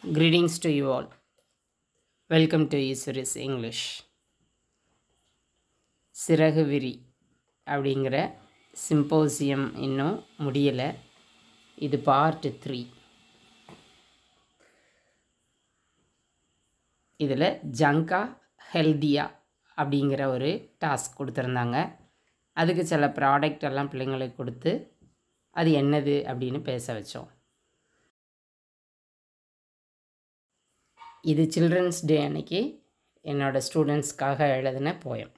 Greetings to you all. Welcome to Eswari's English சிறகு விரி அப்படிங்கிற சிம்போசியம் இன்னும் முடியலை இது பார்ட் த்ரீ இதில் ஜங்கா ஹெல்தியா அப்படிங்கிற ஒரு டாஸ்க் கொடுத்துருந்தாங்க அதுக்கு சில ப்ராடக்ட் எல்லாம் பிள்ளைங்களுக்கு கொடுத்து அது என்னது அப்படின்னு பேச வச்சோம் இது சில்ட்ரன்ஸ் டே அன்னைக்கு என்னோடய ஸ்டூடெண்ட்ஸ்க்காக எழுதின போயம்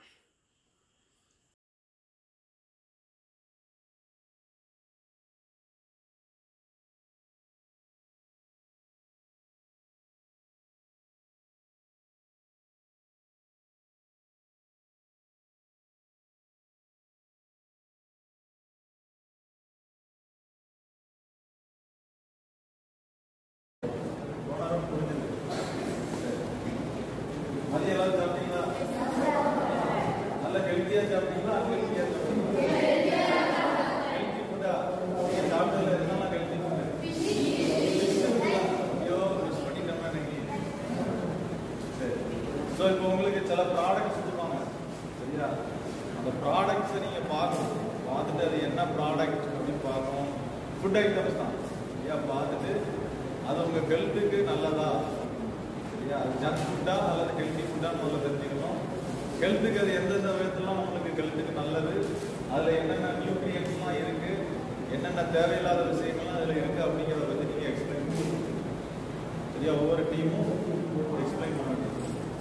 மதியம் எல்லாம் சாப்பிட்டீங்களா நல்ல ஹெல்த்தியாக சாப்பிட்டீங்களா அன்ஹெல்த்தியாக சாப்பிட்டீங்களா ஹெல்த்தி ஃபுட்டா நீங்கள் சாப்பிட்டதுல என்னெல்லாம் ஹெல்த்தி ஃபுட்டு ஐயோ மிஸ் பண்ணிட்டோம் இன்னைக்கு சரி ஸோ இப்போ உங்களுக்கு சில ப்ராடக்ட்ஸ் கொடுப்பாங்க சரியா அந்த ப்ராடக்ட்ஸை நீங்கள் பார்க்கணும் பார்த்துட்டு அது என்ன ப்ராடக்ட் அப்படின்னு பார்க்கணும் ஃபுட் ஐட்டம்ஸ் தான் சரியா பார்த்துட்டு அது உங்கள் ஹெல்த்துக்கு நல்லதா சரியா அது ஜங்க் ஃபுட்டா அல்லது ஹெல்த்தி ஃபுட்டா முதல்ல தெரிஞ்சுக்கணும் ஹெல்த்துக்கு அது எந்தெந்த விதத்துலாம் உங்களுக்கு ஹெல்த்துக்கு நல்லது அதில் என்னென்ன நியூட்ரியன்ஸ்லாம் இருக்குது என்னென்ன தேவையில்லாத விஷயங்கள்லாம் அதில் இருக்குது அப்படிங்கிறத பற்றி நீங்கள் எக்ஸ்பிளைன் பண்ணணும் சரியா ஒவ்வொரு டீமும் எக்ஸ்பிளைன் பண்ண வேண்டும்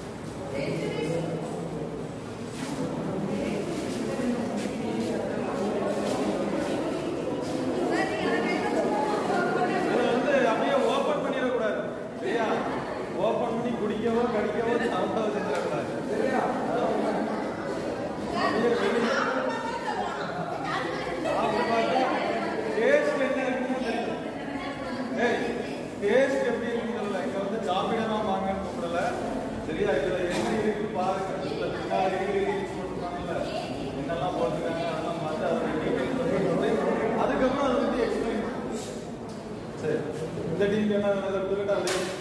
இதை வந்து அப்படியே ஓப்பன் பண்ணிடக்கூடாது சரியா ஓப்பன் பண்ணி குடிக்கவோ கடிக்கவோ சாப்பிடவோ செஞ்சிடக்கூடாது சரியா அப்படியே வெளியே சாப்பிட்டு பார்த்து டேஸ்ட் என்ன இருக்குன்னு தெரியும் ஏய் டேஸ்ட் எப்படி இருக்குன்னு தெரியல இங்க வந்து சாப்பிடலாம் வாங்கன்னு கூப்பிடல சரியா இதுல என்ன இருக்கு பாருங்க இதுல பின்னாடி ingredients போட்டிருக்காங்கல்ல என்னெல்லாம் போட்டிருக்காங்க அதெல்லாம் பார்த்து அதோட டீடைல்ஸ் வந்து அதுக்கப்புறம் அதை பத்தி எக்ஸ்பிளைன் சரி இந்த டீம் என்ன அதை கொடுத்துக்கிட்டா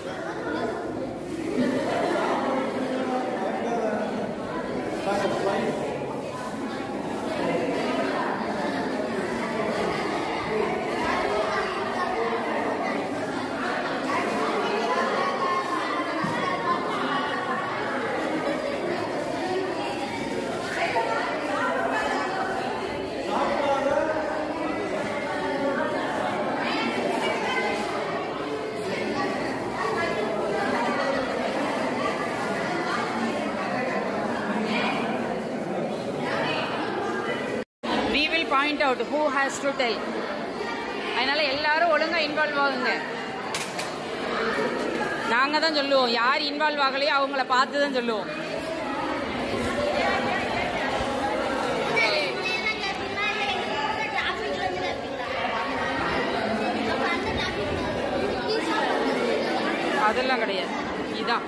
we will point out who has to tell அதனால எல்லாரும் ஒழுங்கா இன்வால்வ் ஆகுங்க நாங்க தான் சொல்லுவோம் யார் இன்வால்வ் ஆகலையோ அவங்கள பார்த்து தான் சொல்லுவோம் அதெல்லாம் கிடையாது இதான்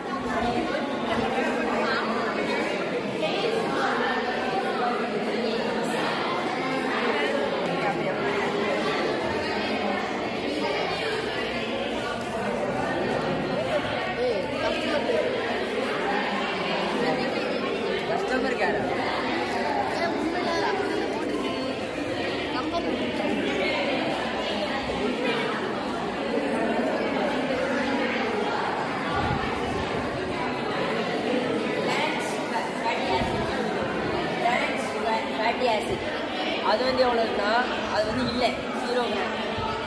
கஸ்டமர் கேர் ஃபேட்டி ஆசிட் அது வந்து எவ்வளோன்னா அது வந்து இல்லை ஜீரோ கிராம்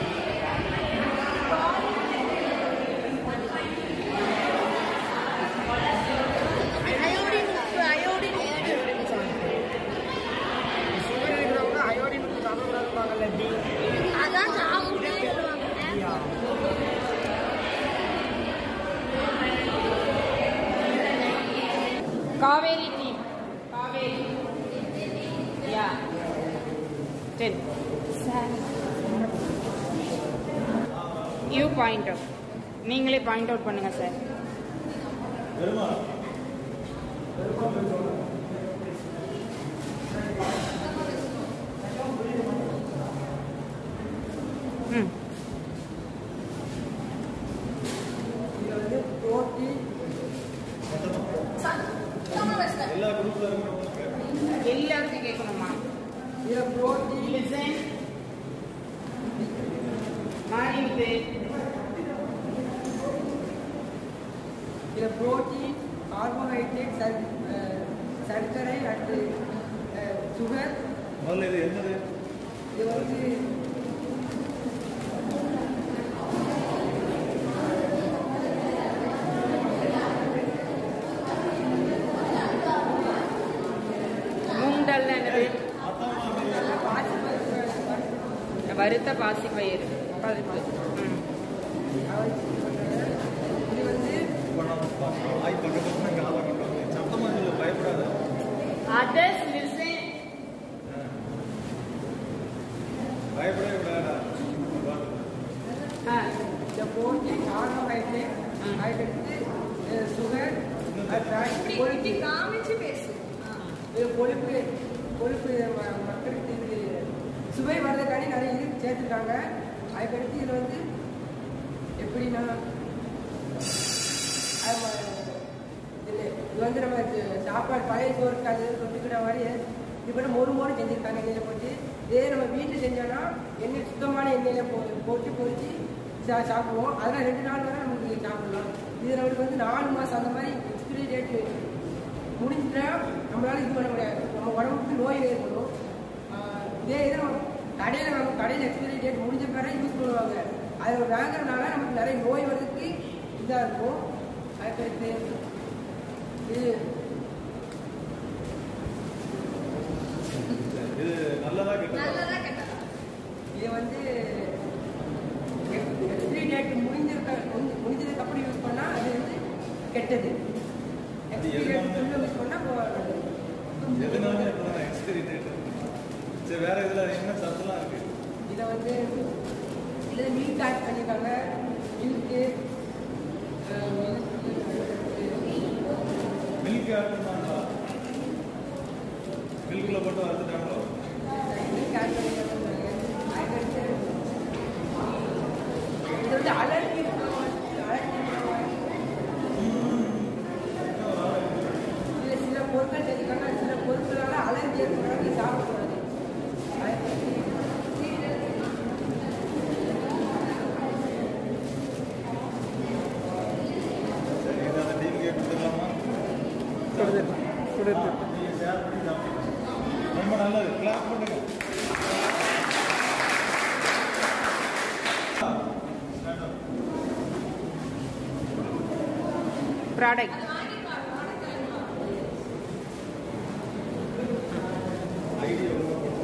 அதான் சாப்பிட்டு காவேரி டீம் காவேரி யா டென் யூ பாயிண்ட் அவுட் நீங்களே பாயிண்ட் அவுட் பண்ணுங்க சார் வருமா ம் எல்லாருக்கும் கேட்கணுமா இதில் புரோட்டீன் லிசன் மாறிவிட்டு இதில் புரோட்டீன் கார்போஹைட்ரேட் சர் சர்க்கரை அண்டு சுகர் முதல்ல இது என்னது இது வந்து மூண்டல் என்னது பாசிப்பருப்பு வறுத்த பாசி பயிர் பருப்பு ம். இது வந்து இப்போ நம்ம ஆய் பக்கத்துல காலை கொண்டு வந்து சத்தமாக சொல்லு பயப்படாத Others listen. பயப்படவே விடாடா ஆ, இந்த புரோட்டீன் கார்போஹைட்ரேட் ம். அதுக்கடுத்து சுகர் கொழுப்பு காமிச்சு பேசு இது கொழுப்பு கொழுப்பு ம- மக்களுக்கு இது சுவை வர்றதுக்காண்டி நிறைய இது சேர்த்துருக்காங்க அதுக்கடுத்து இதில் வந்து எப்படின்னா அது ம- இது இது வந்து நம்ம இது சாப்பாடு பழைய சோறுக்கு அது தொட்டுக்கிற மாதிரி இது பண்ணி மொறு மொறு செஞ்சுருக்காங்க எண்ணெயில் போட்டு இதே நம்ம வீட்டில் செஞ்சோன்னா எண்ணெய் சுத்தமான எண்ணெயில் போ போட்டு பொரிச்சு சா சாப்பிடுவோம் அதெல்லாம் ரெண்டு நாள் வரை நமக்கு சாப்பிடலாம் இது நம்மளுக்கு வந்து நாலு மாதம் அந்த மாதிரி எக்ஸ்பிரி டேட் முடிஞ்சுட்டா நம்மளால இது பண்ண முடியாது நம்ம உடம்புக்கு நோய் ஏற்படும் ஆஹ் இதே இது நம்ம கடையில் நம்ம கடையில் எக்ஸ்பிரி டேட் முடிஞ்ச பிறகு யூஸ் பண்ணுவாங்க அதை வாங்குறதுனால நமக்கு நிறைய நோய் வர்றதுக்கு இதாக இருக்கும் அதுக்கடுத்து இது இது நல்லதா கெட்டதா நல்லதா கேட்டா இது வந்து எக்ஸ்பிரி டேட் முடிஞ்சிருக்க முடிஞ்ச- முடிஞ்சதுக்கு அப்புறம் யூஸ் பண்ணால் அது வந்து கெட்டது எக்ஸ்பிரி டேட் யூஸ் பண்ணால் எதுனாலுமே இப்பதான் எக்ஸ்பீரி டேட் சரி வேற இதுல என்ன சத்துலாம் இருக்கு இதை வந்து இதில் மில்க் ஆட் பண்ணியிருக்காங்க மில்க்கு மில்க் ஆட் பண்ணாங்களா மில்க்ல போட்டு வறுத்துட்டாங்களோ மில்க் ஆட் பண்ணியிருக்காங்க அதுக்கடுத்து இது வந்து அலர்ஜி அலர்ஜி இதில் சில பொருட்கள் செஞ்சுருக்காங்க சில பொருட்களால அலர்ஜி ஏற்படுறாங்க சாப்பிடக்கூடாது அதுக்கடுத்து சரி இது அந்த டீமுக்கே கொடுத்துடலாமா கொடுத்து நீங்க ஷேர் பண்ணி சாப்பிடுங்க ரொம்ப நல்லது கிளாப் பண்ணுங்க Stand up. ப்ராடக்ட் ஐடியா ஒழுங்கா போடு.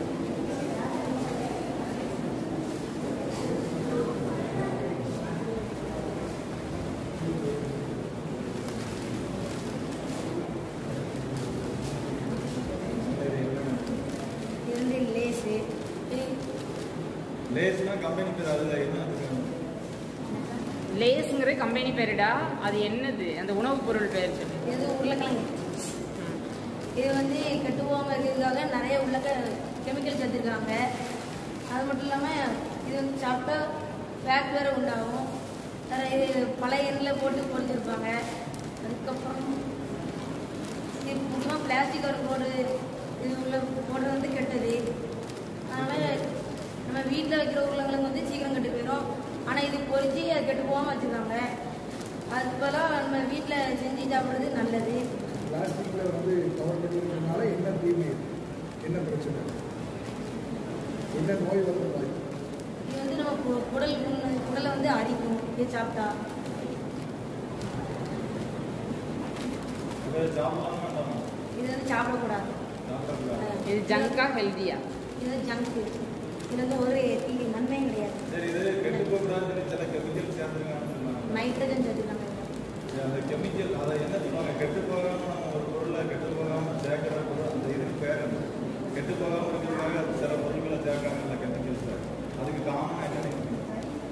சரி, என்னங்க? இது வந்து லேஸு லேஸ்னா கம்பெனி பேர் அதுல என்ன இருக்கு? லேஸுங்கிற கம்பெனி பேருடா அது என்னது அந்த உணவுப் பொருள் பேர் சொல்லு இது உருளைக்கிழங்கு ம். இது வந்து கெட்டு போகாமல் இருக்கிறதுக்காக நிறைய உருளைக்க கெமிக்கல் சேர்த்துருக்காங்க அது மட்டும் இல்லாமல் இது வந்து சாப்பிட்டா ஃபேட் வேறு உண்டாகும் வேறு இது பழைய எண்ணெயில் போட்டு பொரிச்சிருப்பாங்க அதுக்கப்புறம் இது முக்கியமாக பிளாஸ்டிக் கவர் போடுறது இது உள்ள போடுறது வந்து கெட்டது அதனால் நம்ம வீட்டில் வைக்கிற உருளைக்கிழங்கு வந்து சீக்கிரம் கெட்டு போயிடும் ஆனால் இது பொரிச்சு அது கெட்டு போகாமல் வச்சுருக்காங்க அதுக்கு பதிலாக நம்ம வீட்டில் செஞ்சு சாப்பிட்றது நல்லது பிளாஸ்டிக்ல வந்து கவர் பண்ணிக்கிறதுனால என்ன தீமை இருக்கு? என்ன பிரச்சனை என்ன நோய் வந்து வாய்ப்பு இது வந்து நம்ம கு- குடல் புண்ணு- குடலை வந்து அரிக்கும் இது சாப்பிட்டா இதை சாப்பிடலாமா வேண்டாமா? இது வந்து சாப்பிடக்கூடாது சாப்பிடக்கூடாது. அஹ் இது ஜங்கா ஹெல்தியா இது வந்து ஜங்க் இது வந்து ஒரு தீ நன்மையும் கிடையாது சரி இது கெட்டு போகக்கூடாதுன்னு சொல்லி சில கெமிக்கல் சேர்ந்துருக்காங்கன்னு சொன்னாங்க நைட்ரஜன் சேர்த்துக்காங்க அந்த கெமிக்கல் அதை என்ன சொல்லுவாங்க கெட்டு போகாம நம்ம ஒரு பொருளை கெட்டு போகாம சேர்க்கிற பொருள் அந்த இதுக்கு பேர் என்ன? கெட்டு போகாம இருக்கிறதுக்காக அது சில பொருட்களை சேர்க்காங்க அந்த கெமிக்கல்ஸ் அதுக்கு காமனா என்ன நினைக்கிறீங்க?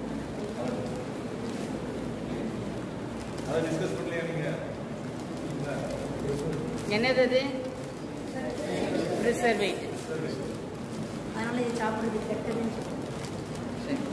அதை டிஸ்கஸ் பண்ணலையா நீங்க இல்ல. என்னது அது ப்ரிசர்வேட் சரி. அதனால இது சாப்பிட்றது கெட்டதுன்னு சொல்லுவாங்க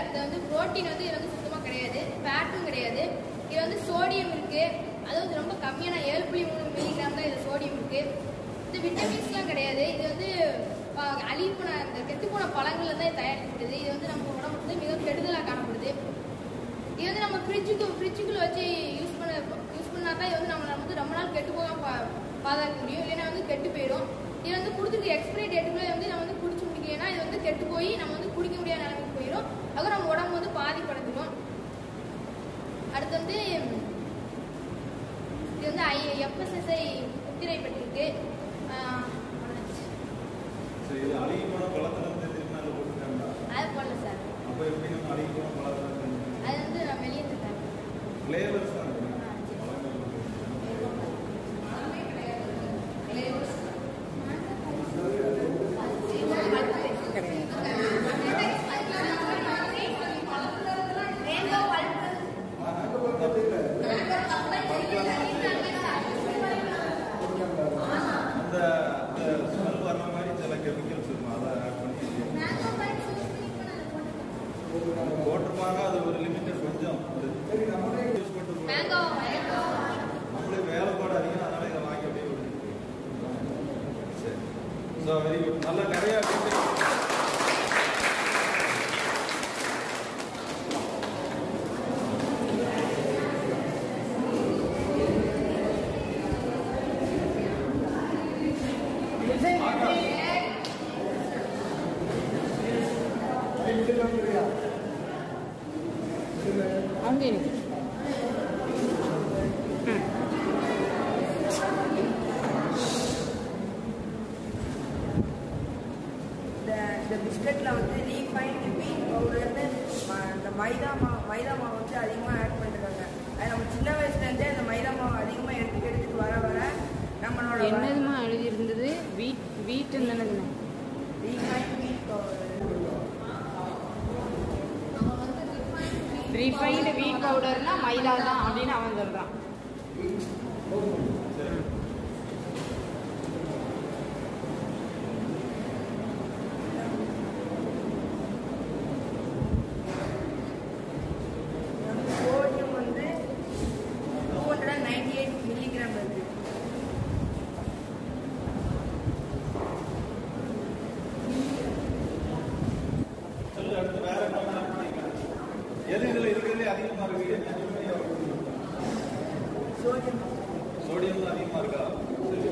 அடுத்து வந்து புரோட்டீன் வந்து இது வந்து சுத்தமாக கிடையாது ஃபேட்டும் கிடையாது இது வந்து சோடியம் இருக்கு அது வந்து ரொம்ப கம்மியான ஏழு புள்ளி மூணு மில்லிகிராம் தான் இது சோடியம் இருக்கு இது விட்டமின்ஸ்லாம் கிடையாது இது வந்து ப- அழிவுன இந்த கெட்டுப்போன பழங்கள்ல தான் இது தயாரிக்கப்படுது இது வந்து நம்ம உடம்புக்கு வந்து மிக கெடுதலாக காணப்படுது இது வந்து நம்ம ஃப்ரிட்ஜுக்கு ஃப்ரிட்ஜுக்குள்ள வச்சு யூஸ் பண்ண யூஸ் பண்ணா தான் இது வந்து நம்ம வந்து ரொம்ப நாள் கெட்டு போகாம பா பாதுகாக்க முடியும் இல்லைன்னா வந்து கெட்டு போயிடும் இது வந்து கொடுத்துருக்க எக்ஸ்பிரி டேட்டுக்குள்ளே வந்து நம்ம வந்து குடிச்சு முடிக்கலைன்னா இது வந்து கெட்டு போய் நம்ம வந்து குடிக்க முடியாத நிலைமைக்கு போயிடும் அதுவும் நம்ம உடம்பு வந்து பாதிப்படைஞ்சிடும் அடுத்து வந்து இது வந்து ஐ எஃப்எஸ்எஸ்ஐ முத்திரை பெற்றிருக்கு ஆஹ், அவ்வளவுதான். சரி இது அழியுமான பழத்துல இருந்து திரும்ப அதில் போட்டுருக்காங்களா அது போடல சார் அப்போ எப்படி நம்ம அழியுமான பழத்துல அது வந்து நான் வெளியே தரேன் ஃப்ளேவர்ஸ் தான் இருக்கு அந்த அந்த ஸ்மெல் வர்ற மாதிரி சில கெமிக்கல்ஸ் இருக்கும் அதை ஆட் பண்ணி போட்டிருப்பாங்க அது ஒரு லிமிட்டட் கொஞ்சம் யூஸ் பண்ணிட்டு மேங்கோ நம்மளுக்கு வேலைப்பாடு அதிகம் அதனால இதை வாங்கி அப்படியே விட்டுட்டு சரி ஸோ வெரி குட் நல்லா நிறைய அங்கே இருக்கு இந்த இந்த பிஸ்கட்டில் வந்து ரீஃபைண்ட் வீட் பவுடர்னு இந்த மைதா மாவு மைதா மாவு வந்து அதிகமாக ஆட் பண்ணிருக்காங்க அது நம்ம சின்ன வயசுலேருந்தே அந்த மைதா மாவு அதிகமாக எடுத்து எடுத்துட்டு வர வர நம்மளோட என்னதுமா எழுதியிருந்தது வீட் வீட்டுன்னு என்னதுண்ணே refined wheat powder refined wheat பவுடர்னா மைதா தான் அப்படின்னு அவன் சொல்கிறான் சோடியம் வந்து two hundred ninety eight milligram இருக்கு சொல்லு அடுத்து வேற என்ன வேணா பண்ணிக்கலாம். எது இதுல இருக்கிறதுலே அதிகமா இருக்கு சோடியம் சோடியம் அதிகமா இருக்கா சரி.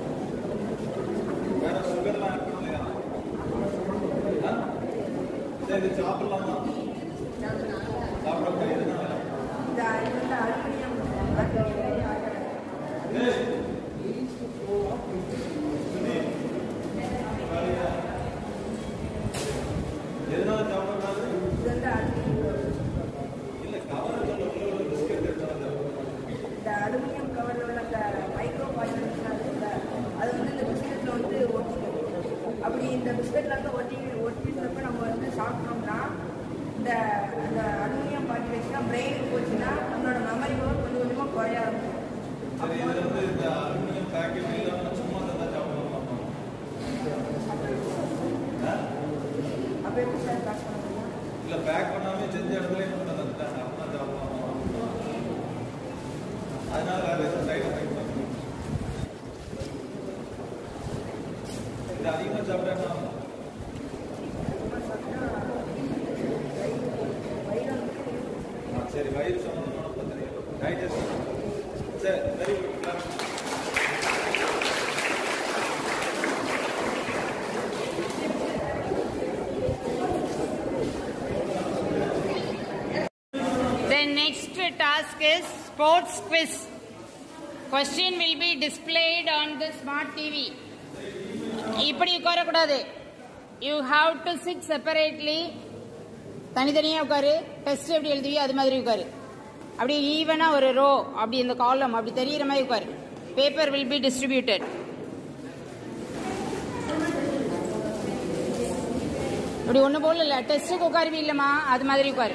வேற சுகர்லாம் ஆட் பண்ணலையா ஆ? சரி இது சாப்பிடலாமா சாப்பிட எதுனால இந்த இது வந்து அலுமினியம் ஏய். சுனி. வேலையா? எதனால சாப்பிடக்கூடாது இது வந்து அலுமினியம் இல்ல கவர் சொல்ல உள்ள பிஸ்கெட் எடுத்தாங்க இந்த அலுமினியம் கவரில் உள்ள அந்த மைக்ரோ பாய்சன்ஸ் இருக்குல்ல அது வந்து இந்த பிஸ்கெட்டில் வந்து ஒட்டிக்கும் அப்படி இந்த பிஸ்கெட்டில் வந்து ஒட்டி ஒட்டினப்ப நம்ம வந்து சாப்பிட்டோம்னா இந்த அந்த அலுமினியம் பாக்கெட் வச்சுன்னா பிரெயினுக்கு போச்சுன்னா நம்மளோட மெமரி பவர் கொஞ்சம் கொஞ்சமாக குறைய ஆரம்பிக்கும் சரி இதுல வந்து இந்த அலுமினியம் பேக்கெட் இல்லாம சும்மா தந்தா சாப்பிட மாட்டோம் ஆ? அப்போ எப்படி சார் பேக் பண்ண முடியும் இல்ல பேக் பண்ணாமே செஞ்ச இடத்துல கொண்டு வந்துட்டாங்க அப்பா சாப்பிடலாம் அதனால வேற எதுவும் சைடு எஃபெக்ட் பண்ணணும் இது அதிகமா சாப்பிட்டா என்ன ஆகும்? ஆ, சரி வயிறு சம்பந்தமான பிரச்சனை டைஜஸ்ட் சரி very good The next task is sports quiz. Question will be displayed on the smart TV. இப்படி உட்காரக்கூடாது you have to sit separately தனித்தனியாக உட்காரு டெஸ்ட் எப்படி எழுதுவியோ அது மாதிரி உட்காரு அப்படி ஈவனாக ஒரு ரோ அப்படி இந்த காலம் அப்படி தெரியிற மாதிரி உட்காரு பேப்பர் வில் பி டிஸ்ட்ரிபியூட்டட் இப்படி ஒன்று போல இல்லை டெஸ்ட்டுக்கு உட்காருவி இல்லைம்மா அது மாதிரி உட்காரு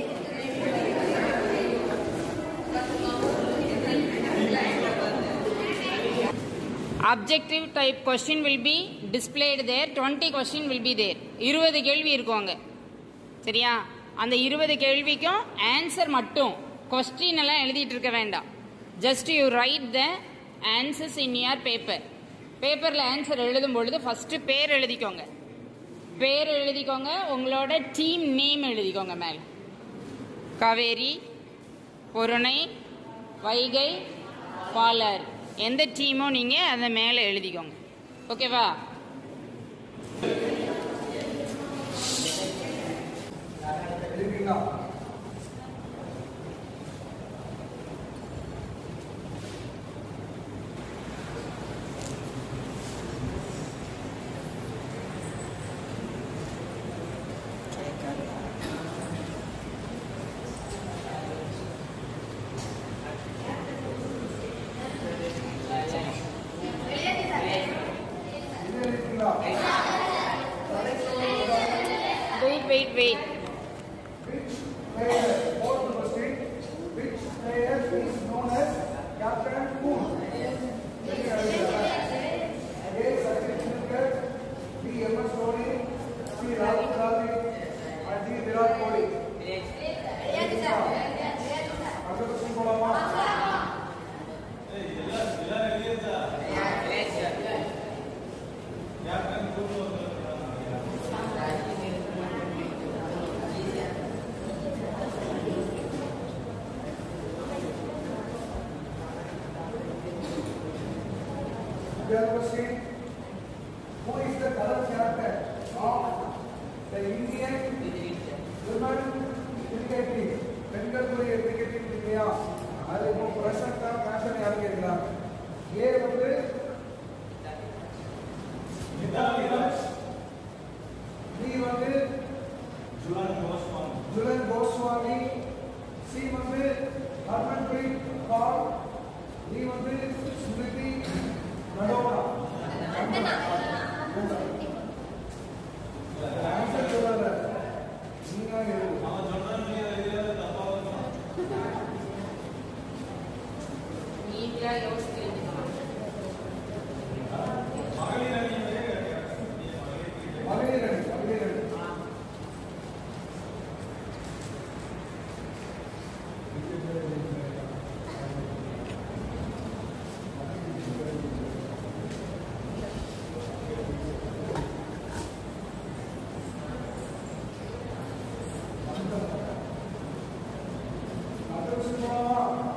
objective type question will be displayed there twenty question will be there இருபது கேள்வி இருக்கும் அங்கே சரியா அந்த இருபது கேள்விக்கும் ஆன்சர் மட்டும் கொஸ்டின் எல்லாம் எழுதிட்டு இருக்க வேண்டாம் just you write the answers in your paper பேப்பரில் ஆன்சர் எழுதும் பொழுது ஃபஸ்ட்டு பேர் எழுதிக்கோங்க பேர் எழுதிக்கோங்க உங்களோட டீம் நேம் எழுதிக்கோங்க மேலே காவேரி பொருணை வைகை பாலர் எந்த டீமோ நீங்கள் அதை மேலே எழுதிக்கோங்க ஓகேவா இருக்கீங்களா இது இருக்கீங்களா wait wait wait player, fourth question, which player is known as Captain Cool? A. Sachin Tendulkar, B. MS Dhoni, C. Rahul Dravid, and D. Virat Kohli. அடுத்த question போலாமா? The other question, who is the current captain of the Indian women cricket team? பெண்களுடைய cricket team இல்லையா அது இப்போ Prachanda fashion யாரும் கேட்கிறாங்க ஏ வந்து B வந்து ஜுலன் கோஸ்வாமி சி வந்து ஹர்மன்பிரீத் கௌர் டி வந்து ஸ்மிருதி நடோனா ஆன்சர் சொல்லல நீங்க எழுதுங்க நீட்டாக யோசிச்சு எழுதிக்கணும் மகளிர் அணி மகளிர் அணி அடுத்த question போலாமா?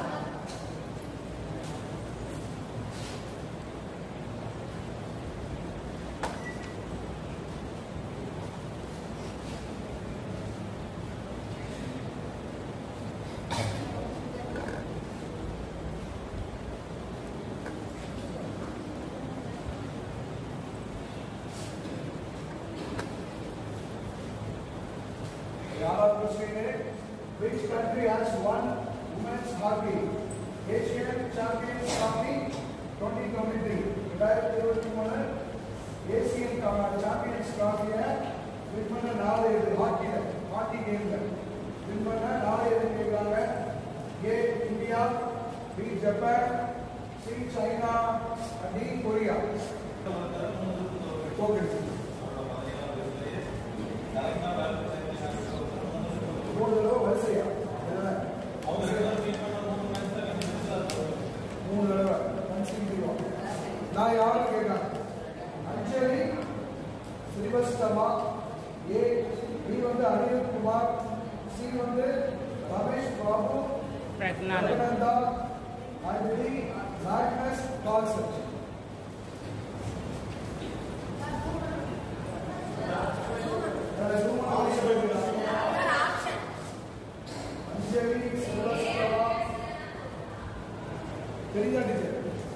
யாராவது question which country has won women's hockey Asian Champions Hockey 2023 ரெண்டாயிரத்தி இருபத்தி மூணு ஏசியன் சாம்பியன்ஸ் டிராஃபியை வின் பண்ண நாலு இது ஹாக்கியில் ஹாக்கி கேமில் வின் பண்ண நாலு எது கேட்குறாங்க A India B Japan C China D Korea okay மூணு தடவை வரிசையா இதுதானே? மூணு தடவை consecutive-ஆ. நான் யாரும் கேட்கிறேன் அஞ்சலி ஸ்ரீவஸ்தவா ஏ பி வந்து அனில் குமார் சி வந்து Ramesh Babu Praggnanand Praggnanandhaa and D Magnus Carlsen Anjali Srivastava தெரியுதா teacher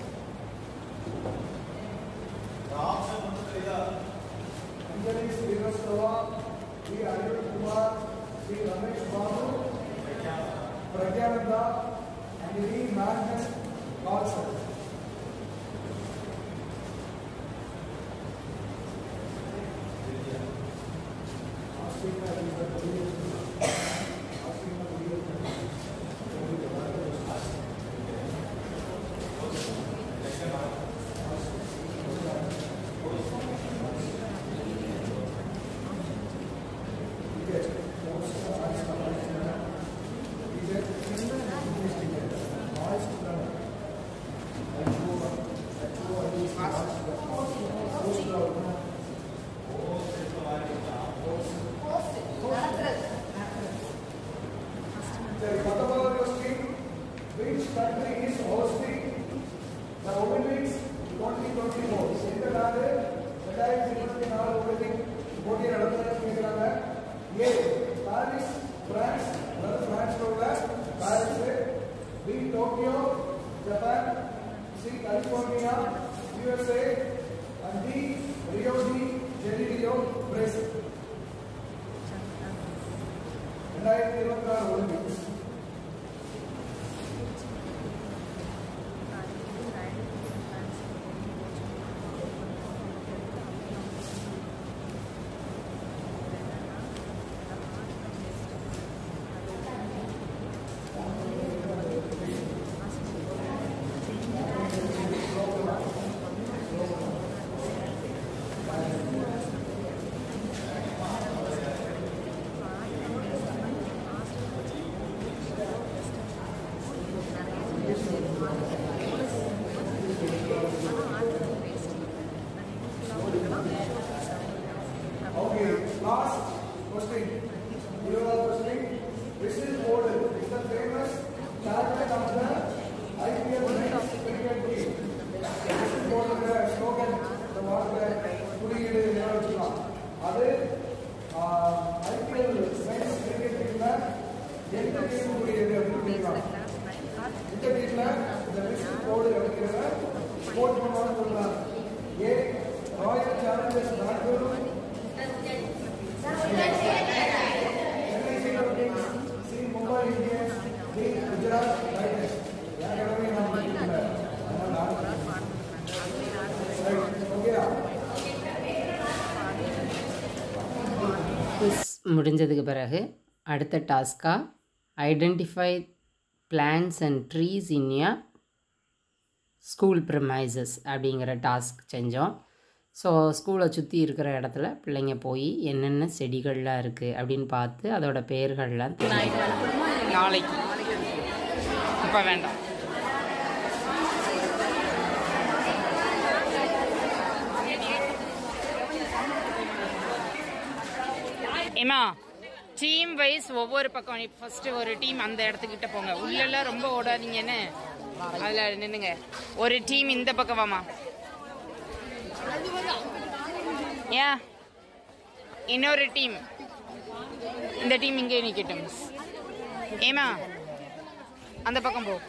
Anjali Srivastava Shri Anil Kumar Shri Ramesh Babu Praggnanandhaa and the Magnus Carlson. Yes. ரெண்டாயிரத்தி இருபத்தி நாலு ஒலிம்பிக் போட்டி நடத்துறதுன்னு கேட்குறாங்க ஏ பாரிஸ் பிரான்ஸ் அதாவது பிரான்ஸ்ல உள்ள Paris B Tokyo Japan C California USA and D Rio de Janeiro Brazil ரெண்டாயிரத்தி இருபத்தி நாலு Olympics Okay, last question. Your question. Whistle board is the famous charter of the IPL men's cricket team. Whistle board slogan இந்த வார்த்தை குறியீடு எல்லாம் வச்சுக்கலாம் அது IPL men's cricket டீம்ல எந்த டீம் குறியீடு அப்படின்னு கேட்கலாம் இந்த டீம்ல இந்த விசில் போர்டு கிடைக்கிறத ஸ்போர்ட் பண்ணுவாங்க சொல்லலாம் A Royal Challengers Bengaluru Chennai Super Kings C Mumbai Indians D Gujarat Titans ஏற்கனவே நான் பண்ணிருக்கேன் அதனால ஓகேயா குவிஸ் முடிஞ்சதுக்கு பிறகு அடுத்த டாஸ்காக identify plants and trees in your school premises அப்படிங்கிற டாஸ்க் செஞ்சோம் ஸோ ஸ்கூலை சுற்றி இருக்கிற இடத்துல பிள்ளைங்க போய் என்னென்ன செடிகள்லாம் இருக்குது அப்படின்னு பார்த்து அதோட பெயர்கள்லாம் தெரியும் நாளைக்கு இப்போ வேண்டாம் ஏமா டீம் வைஸ் ஒவ்வொரு பக்கம் நீ ஃபர்ஸ்ட் ஒரு டீம் அந்த இடத்துக்கிட்ட போங்க உள்ளெல்லாம் ரொம்ப ஓடாதீங்கன்னு அதில் நின்னுங்க ஒரு டீம் இந்த பக்கம் வாமா ஏன் இன்னொரு டீம் இந்த டீம் இங்கே நிற்கட்டும் ஏமா அந்த பக்கம் போ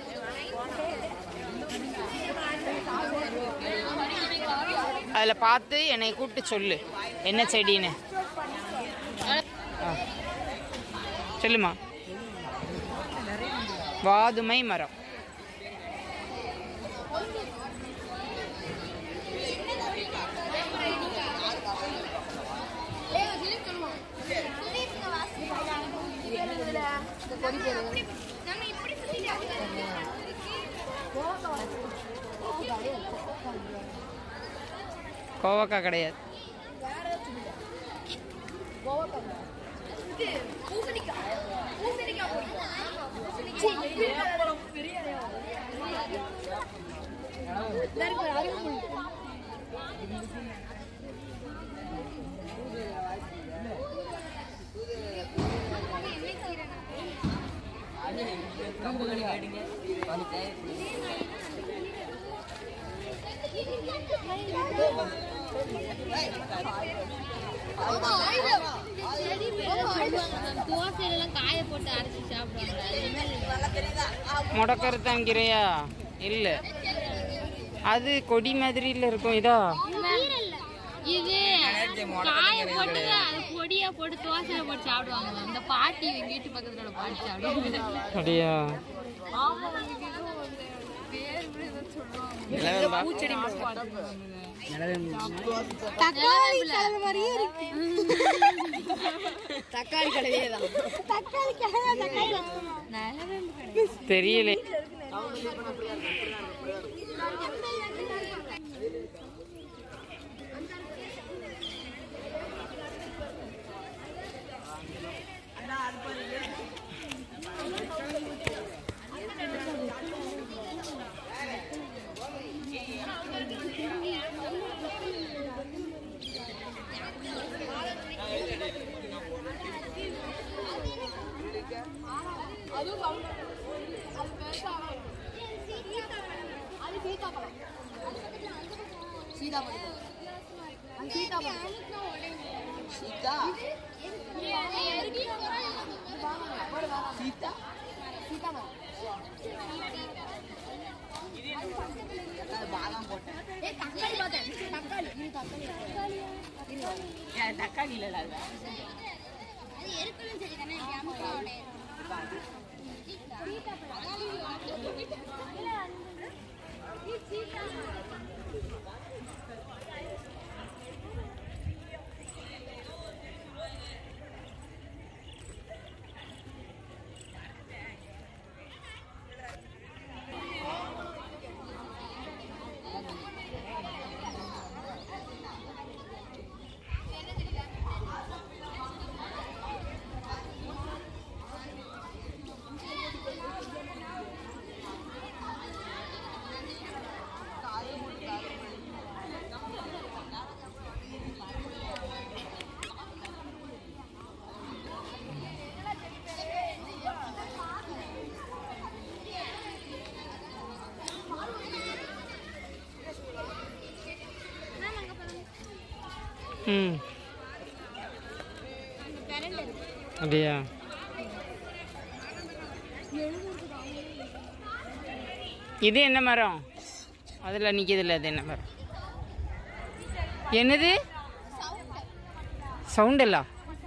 அதில் பார்த்து என்னை கூப்பிட்டு சொல்லு என்ன செடின்னு ஆ. சொல்லுமா வாதுமை மரம் நம்ம இப்படி சுத்திட்டு கோவக்காய் கிடையாது பூசணிக்காய் பூசணிக்காய் தோசையிலாம் காய போட்டு அரைச்சி சாப்பிடுவாங்க முடக்கருத்தாங்கிறையா இல்லை அது கொடி மாதிரில இருக்கும் இதா இது காய போட்டு அது பொடியா போட்டு தோசையில போட்டு சாப்பிடுவாங்க இந்த பாட்டி எங்க வீட்டு பக்கத்துல உள்ள பாட்டி சாப்பிடுவாங்க அப்படியா ஆமா எனக்கு ஏதோ அந்த பேர் கூட ஏதோ சொல்லுவாங்க பூச்செடி தக்காளி கலர் மாதிரியே இருக்கு தக்காளி கலவே தான் தக்காளி கலவே தக்காளி தெரியல அது சீத்தாப்பழம் அது சீத்தாப்பழம் அது பக்கத்துல அந்த பக்கம் தக்காளி இல்ல அது எருக்கணும் சரி தானே அமுக்கம் உடையாது. ம் அப்படியா இது என்ன மரம் அதில் நிற்கிதுல்ல அது என்ன மரம் என்னது சவுண்டல்லா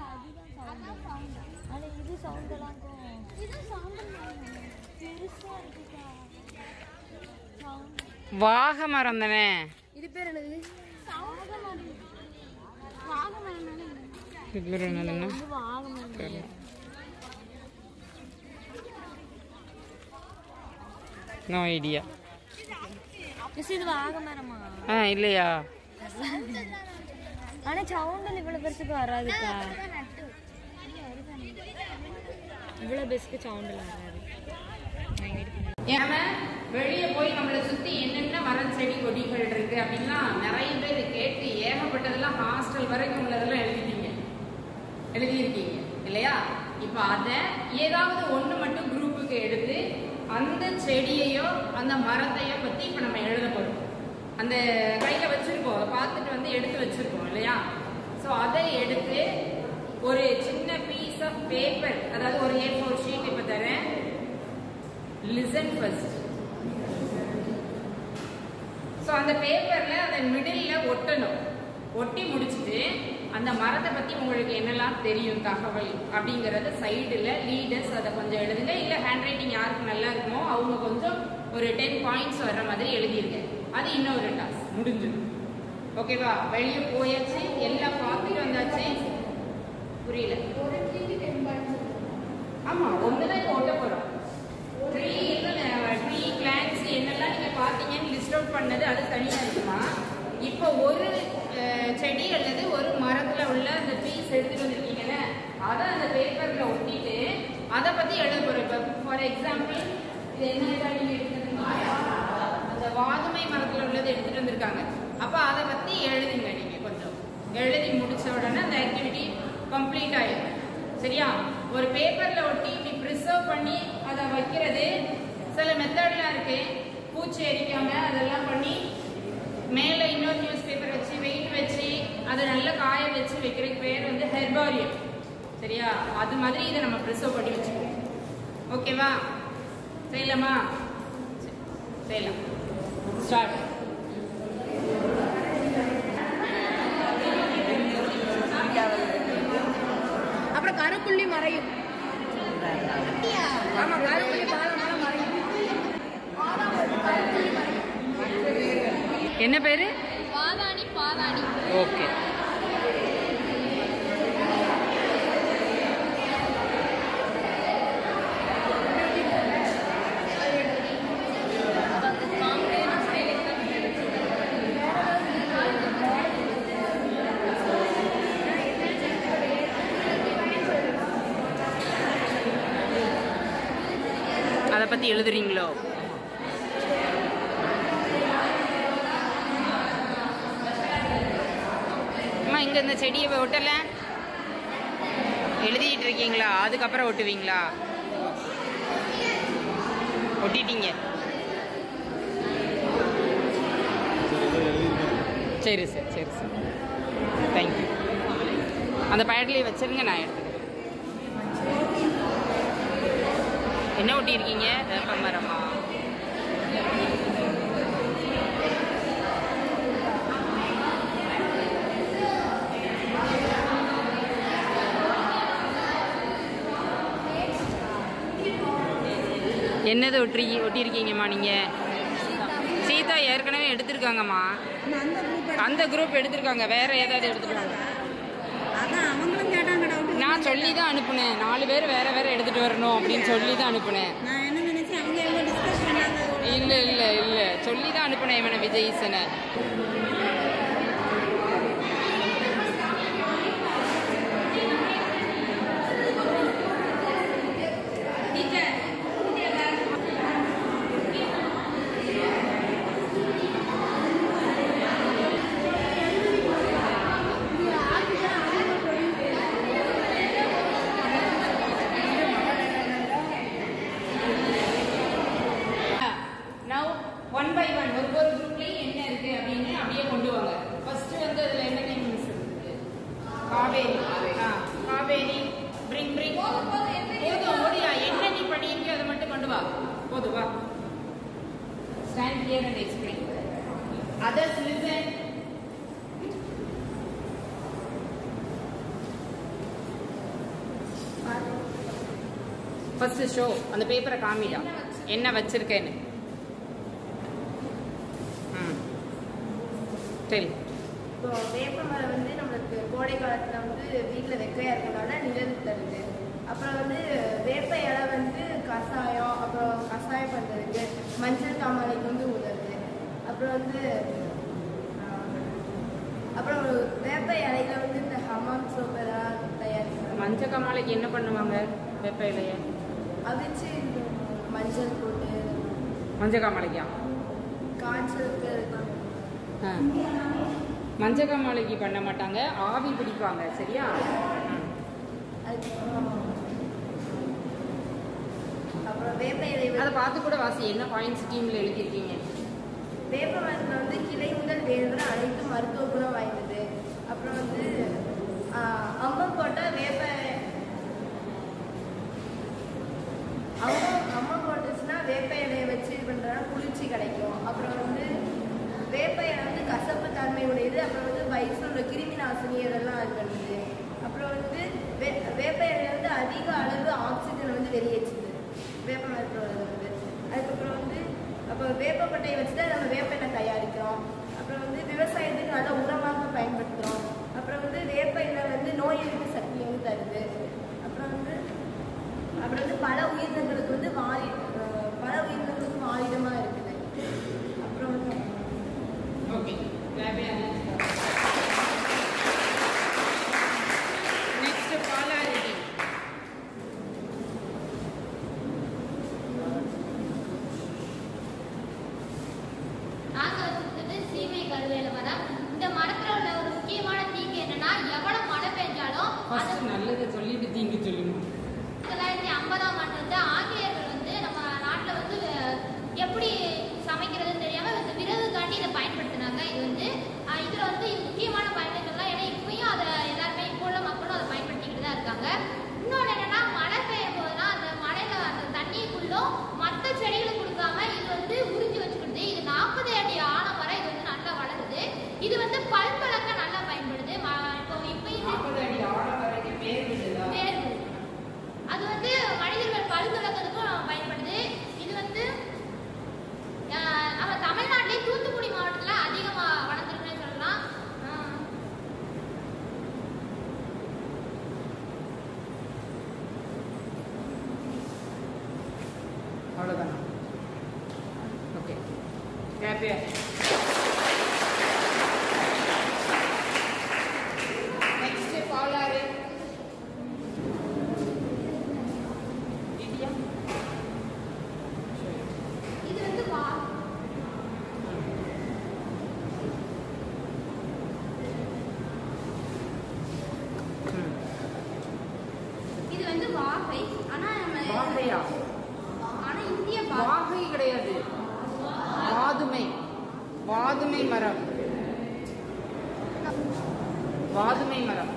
வாக மரம் தானே இது பேர் என்னது இது பேர் என்னதுன்னா தெரியல. நோ ஐடியா இது வாக மரமா ஆ இல்லையா ஆனா சவுண்டல் இவ்வளவு பெருசுக்கு வராதுக்கா இவ்வளவு பெருசுக்கு சவுண்டல் வராது நம்ம வெளியே போய் நம்மளை சுத்தி என்னென்ன மரம் செடி கொடிகள் இருக்கு அப்படின்னா நிறைய பேர் கேட்டு ஏகப்பட்டதெல்லாம் ஹாஸ்டல் வரைக்கும் உள்ளதெல்லாம் எழுதிட்டீங்க எழுதியிருக்கீங்க இல்லையா இப்போ அதை ஏதாவது ஒன்று மட்டும் குரூப்புக்கு எடுத்து அந்த செடியையோ அந்த மரத்தையோ பற்றி இப்போ நம்ம எழுத போகிறோம் அந்த கையில் வச்சுருக்கோம் அதை பார்த்துட்டு வந்து எடுத்து வச்சுருக்கோம் இல்லையா ஸோ அதை எடுத்து ஒரு சின்ன பீஸ் ஆஃப் பேப்பர் அதாவது ஒரு ஏ ஃபோர் ஷீட் இப்போ தரேன் லிசன் ஃபர்ஸ்ட் ஸோ அந்த பேப்பரில் அதை மிடில் ஒட்டணும் ஒட்டி முடிச்சுட்டு அந்த மரத்தை பற்றி உங்களுக்கு என்னெல்லாம் தெரியும் தகவல் அப்படிங்கிறத சைடில் லீடர்ஸ் அதை கொஞ்சம் எழுதுங்க இல்லை ஹேண்ட் ரைட்டிங் யாருக்கு நல்லா இருக்குமோ அவங்க கொஞ்சம் ஒரு டென் பாயிண்ட்ஸ் வர்ற மாதிரி எழுதிருங்க அது இன்னொரு டாஸ்க் முடிஞ்சிடும் ஓகேவா வெளியே போயாச்சு எல்லாம் பார்த்துட்டு வந்தாச்சு புரியல ஆமா ஒண்ணுதான் இப்போ ஒட்ட போறோம் ட்ரீ ட்ரீ பிளான்ஸ் என்னெல்லாம் நீங்க பாத்தீங்கன்னு லிஸ்ட் அவுட் பண்ணது அது தனியா இருக்குமா இப்போ ஒரு அஹ், செடி அல்லது ஒரு மரத்துல உள்ள அந்த பீஸ் எடுத்துட்டு வந்திருக்கீங்கல்ல அதை அந்த பேப்பர்ல ஒட்டிட்டு அதை பத்தி எழுத போறோம் இப்போ ஃபார் எக்ஸாம்பிள் இது என்ன இதா நீங்க எடுத்துருக்கீங்க அந்த வாதுமை மரத்துல உள்ளது எடுத்துட்டு வந்திருக்காங்க அப்ப அதை பத்தி எழுதுங்க நீங்க கொஞ்சம் எழுதி முடிச்ச உடனே அந்த ஆக்டிவிட்டி கம்ப்ளீட் ஆயிடும் சரியா ஒரு பேப்பர்ல ஒட்டி இப்படி ப்ரிசர்வ் பண்ணி அதை வைக்கிறது சில மெத்தட்லாம் இருக்கு பூச்சி எரிக்காம அதெல்லாம் பண்ணி மேல இன்னொரு நியூஸ் பேப்பர் வச்சு வெயிட் வச்சு அதை நல்லா காய வச்சு வைக்கிறதுக்கு பேர் வந்து ஹெர்பாரியம் சரியா அது மாதிரி இதை நம்ம ப்ரிசர்வ் பண்ணி வச்சுக்குவோம் ஓகேவா செய்யலாமா சரி, செய்யலாம் ஸ்டார்ட் அப்புறம் கருப்புள்ளி மறையும் ஆமா கருப்புள்ளி பாலம் மரம் மறையும் என்ன பேரு பாதாணி பாதாணி ஓகே அதை பத்தி எழுதுறீங்களோ அம்மா இங்க இந்த செடியை ஒட்டல எழுதிட்டு இருக்கீங்களா அதுக்கப்புறம் ஒட்டுவீங்களா ஒட்டிட்டீங்க சரி இதை எழுதிருக்கேன் சரி சார் சரி சார் தேங்க்யூ அந்த பேட்லேயே வச்சிருங்க நான் எடுத்துக்கிறேன் என்ன ஒட்டியிருக்கீங்க வேப்ப மரமா என்னது ஒட்டி ஒட்டியிருக்கீங்கம்மா நீங்கள் சீதா ஏற்கனவே எடுத்திருக்காங்கம்மா அந்த குரூப் எடுத்திருக்காங்க வேற ஏதாவது எடுத்துருக்காங்க அவங்களும் கேட்டாங்க டவுட் நான் சொல்லி தான் அனுப்புனேன் நாலு பேர் வேற வேற எடுத்துட்டு வரணும் அப்படின்னு சொல்லி தான் அனுப்புனேன் நான் என்ன நினைச்சேன் அவங்க எவ்வளோ டிஸ்கஸ் பண்ணாங்க இல்ல இல்ல இல்ல சொல்லி தான் அனுப்புனேன் இவனை விஜய்சனை நவ் ஒன் பை ஒன் ஒவ்வொரு குரூப்லயும் என்ன இருக்கு அப்படின்னு அப்படியே கொண்டு வாங்க ஃபர்ஸ்ட் வந்து அதுல என்ன நேம் இருக்கு காவேரி ஆ, காவேரி பிரிங் பிரிங் போதும் ஓடியா என்ன நீ பண்ணியிருக்கியோ அதை மட்டும் கொண்டு வா போதும் வா stand here and explain others listen first show அந்த பேப்பரை காமிடா என்ன வச்சிருக்கேன்னு ம் சரி இப்போ வேப்ப மரம் வந்து நம்மளுக்கு கோடை காலத்தில் வந்து வீட்டில் வெக்கையாக இருக்கனால நிழல் தருது அப்புறம் வந்து வேப்ப இலை வந்து கஷாயம் அப்புறம் கஷாயம் பண்ணுறதுக்கு மஞ்சள் காமாலைக்கு வந்து உதவுது அப்புறம் வந்து ஆஹ், அப்புறம் வேப்ப இலையில வந்து இந்த ஹமாம் சோப் எல்லாம் தயாரிக்கிறாங்க மஞ்சள் கமாலைக்கு என்ன பண்ணுவாங்க வெப்ப இலைய அவிச்சு இந்த மஞ்சள் போட்டு மஞ்சள் காமாலைக்கா காய்ச்சலுக்கு இதெல்லாம் ஆ. மஞ்சள் காமாலைக்கு பண்ண மாட்டாங்க ஆவி பிடிப்பாங்க சரியா அதுக்கப்புறம் அப்புறம் வேப்ப இலை அதை பார்த்து கூட வாசி என்ன பாயிண்ட்ஸ் டீம்ல எழுதியிருக்கீங்க வேப்ப மரத்தில் வந்து கிளை முதல் வேர் வரை அனைத்து மருத்துவ குணம் வாய்ந்தது அப்புறம் வந்து ஆஹ், அம்மம் போட்டால் வேப்ப அம்மம் அம்மம் போட்டுச்சுன்னா வேப்ப இலையை வச்சு இது பண்ணுறதுனா குளிர்ச்சி கிடைக்கும் அப்புறம் வந்து வேப்ப இலை வந்து கசப்பு தன்மை உடையது அப்புறம் வந்து வயிற்றில் உள்ள கிருமி நாசினி இதெல்லாம் இது பண்ணுது அப்புறம் வந்து வே வேப்ப இலையில வந்து அதிக அளவு ஆக்சிஜனை வந்து வெளியேற்றுது வேப்ப மரத்தில் உள்ளது வந்து அதுக்கப்புறம் வந்து அப்போ வேப்பப்பட்டையை வச்சு தான் நம்ம வேப்ப எண்ணெய் தயாரிக்கிறோம் அப்புறம் வந்து விவசாயத்துக்கு நல்ல உரமாக பயன்படுத்துகிறோம் அப்புறம் வந்து வேப்ப எண்ணெய் வந்து நோய் எதிர்ப்பு சக்தி வந்து தருது அப்புறம் வந்து அப்புறம் வந்து பல உயிரினங்களுக்கு வந்து வாழி அஹ் பல உயிரினங்களுக்கு வாழிடமாக இருக்குது அப்புறம் வந்து ஓகே நெக்ஸ்ட் பாலாரிட்டி நாங்க வச்சிருக்கிறது சீமை கருவேல மரம் இந்த மரத்துல உள்ள ஒரு முக்கியமான தீங்கு என்னன்னா எவ்வளவு மழை பெஞ்சாலும் அது ஃபர்ஸ்ட் நல்லதை சொல்லிட்டு தீங்கு சொல்லுங்க தொள்ளாயிரத்தி ஐம்பதாம் ஆண்டு வந்து ஆங்கிலேயர்கள் வந்து நம்ம நாட்டில் வந்து அஹ், எப்படி சமைக்கிறதுன்னு தெரியாம இந்த விறகுக்காண்டி இதை பயன்படுத்தினாங்க இது வந்து அஹ், இதுல வந்து முக்கியமான பயன்கள்லாம் ஏன்னா இப்பயும் அதை எல்லாருமே இப்போ உள்ள மக்களும் அதை பயன்படுத்திக்கிட்டு தான் இருக்காங்க இன்னொன்று என்னன்னா மழை பெய்யும் போதெல்லாம் அந்த மழையில அந்த தண்ணிக்குள்ளும் மற்ற செடிகளுக்கு கொடுக்காம இது வந்து உறிஞ்சி வச்சுக்கிடுது இது நாற்பது அடி ஆழம் வரை இது வந்து நல்லா வளருது இது வந்து பல் வளர்க்க நல்லா பயன்படுது ம- இப்போ இப்பயும் நாற்பது அடி ஆழம் வரைக்கும் வேர் விடுதா வேர்வு அது வந்து மனிதர்கள் பல் துலக்கிறதுக்கும் பயன்படுது இது வந்து ஆஹ், நம்ம தமிழ்நாட்டிலே தூத்துக்குடி மாவட்டத்தில் அதிகமாக வளர்ந்துருக்குன்னு சொல்லலாம் ஆஹ், அவ்வளோதானா ஓகே ஹாப்பியா நெக்ஸ்ட் பாலாறு இடியா இது வந்து வா ம் இது வந்து வாகை ஆனால் நம்ம வாகையா ஆனால் இந்திய வா வாகை கிடையாது வாதுமை வாதுமை மரம் வாதுமை மரம்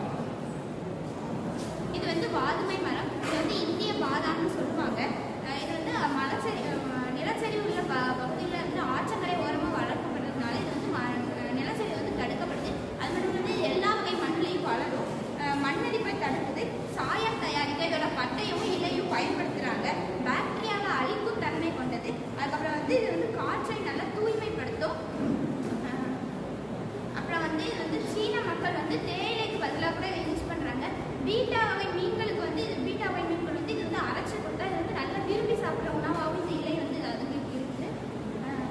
இது வந்து வாதுமை மரம் இது வந்து இந்திய பாதாம்னு சொல்லுவாங்க அஹ் இது வந்து மலச்சரி அஹ் நிலச்சரிவு உள்ள ப பகுதியில் இருந்து ஆற்றங்கரை ஓரமாக வளர்க்கப்படுறதுனால இது வந்து ம- நிலச்சரிவு வந்து தடுக்கப்படுது அது மட்டும் இல்லாமல் இது எல்லா வகை மண்ணிலையும் வளரும் அஹ் மண்ணரிப்பை தடுக்குது சாயம் தயாரிக்க இதோட பட்டையும் இலையும் பயன்படுத்துகிறாங்க பாக்டீரியாவை அழிக்கும் தன்மை கொண்டது அதுக்கப்புறம் வந்து இது வந்து காற்றை நல்லா தூய்மைப்படுத்தும் அஹ் அப்புறம் வந்து இது வந்து சீன மக்கள் வந்து தேயிலைக்கு பதிலாக கூட இதை யூஸ் பண்ணுறாங்க பீட்டா வகை மீன்களுக்கு வந்து இது பீட்டா வகை மீன்கள் வந்து இது வந்து அரைச்சி கொடுத்தா இது வந்து நல்லா விரும்பி சாப்பிட்ற உணவாகவும் இந்த இலை வந்து அதுக்கு இருக்குது அஹ்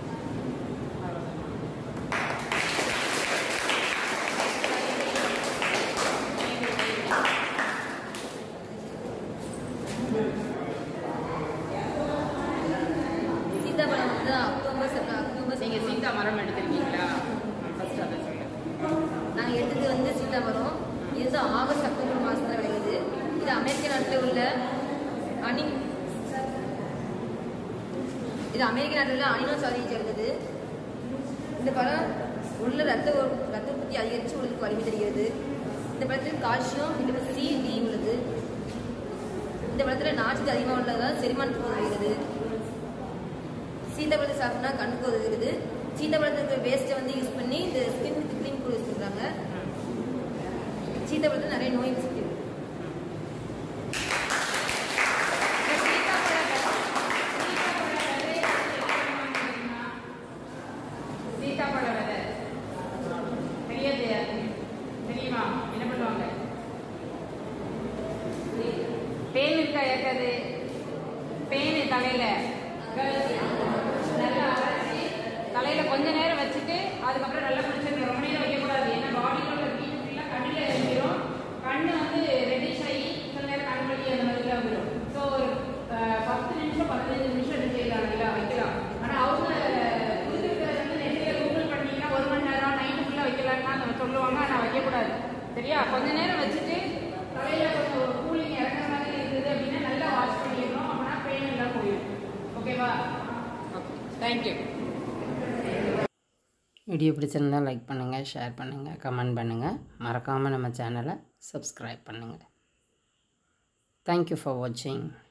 சீதாபழம் வந்து அக்டோபர் செப்டம்பர் அக்டோபர் நீங்கள் சீதா மரம் எடுத்திருக்கீங்களா ஃபர்ஸ்ட் அதை சொல்லுங்கள் நாங்கள் எடுத்தது வந்து சீதாபழம் இது வந்து ஆகஸ்ட் அக்டோபர் மாதத்தில் விளையுது இது அமெரிக்க நாட்டில் உள்ள அணி இது அமெரிக்க நாட்டில் உள்ள அனினோ சாதியை சேர்ந்தது இந்த பழம் உள்ள ரத்த உ- ரத்த உற்பத்தி அதிகரித்து உடலுக்கு வலிமை தருகிறது இந்த பழத்தில் கால்சியம் விட்டமின் சி டி உள்ளது இந்த பழத்தில் நார்ச்சத்து அதிகமாக உள்ளதால் செரிமானத்துக்கு உதவுகிறது சீத்தாப்பழத்தை சாப்பிட்டா கண்ணுக்கு உதவுகிறது சீத்தாப்பழத்துக்கு வேஸ்ட்டை வந்து யூஸ் பண்ணி இந்த ஸ்கின் க்ளீன் கூட யூஸ் பண்ணுறாங்க சீத்தாப்பழத்தில் நிறைய நோய் சக்தி இருக்கு சீதாப்பழ விதை தெரியாது தெரியுமா என்ன பண்ணுவாங்க பேன் இருக்கா ஏற்காது பேனு தலையில நல்லா அரைச்சி தலையில கொஞ்ச நேரம் வச்சுட்டு அதுக்கப்புறம் நல்லா குடிச்சிருக்கணும் ரொம்ப நேரம் வைக்கக்கூடாது ஏன்னா பாடியில் உள்ள ஹீட் ஃபுல்லாக கண்ணில் இறங்கிடும் கண்ணு வந்து ரெடிஷ் ஆகி சில நேரம் கண் வலி அந்த மாதிரிலாம் வந்துடும் ஸோ ஒரு அஹ், பத்து நிமிஷம் பதினஞ்சு நிமிஷம் என்ன செய்யலாம் நல்லா வைக்கலாம் ஆனால் அவங்க கொடுத்துருக்கிறது வந்து நெட்டில் கூகுள் பண்ணீங்கன்னா ஒரு மணி நேரம் நைட்டு ஃபுல்லாக வைக்கலாம்னா நம்ம சொல்லுவாங்க ஆனால் வைக்கக்கூடாது சரியா கொஞ்ச நேரம் வச்சுட்டு தலையில கொஞ்சம் கூலிங் இறங்குற மாதிரி இருந்தது அப்படின்னா நல்லா வாஷ் பண்ணிடணும் அப்படின்னா பெயின் எல்லாம் போயிடும் ஓகேவா ஓகே தேங்க்யூ வீடியோ பிடிச்சிருந்தா லைக் பண்ணுங்கள் ஷேர் பண்ணுங்கள் கமெண்ட் பண்ணுங்கள் மறக்காமல் நம்ம சேனலை சப்ஸ்கிரைப் பண்ணுங்கள் தேங்க்யூ ஃபார் வாட்சிங்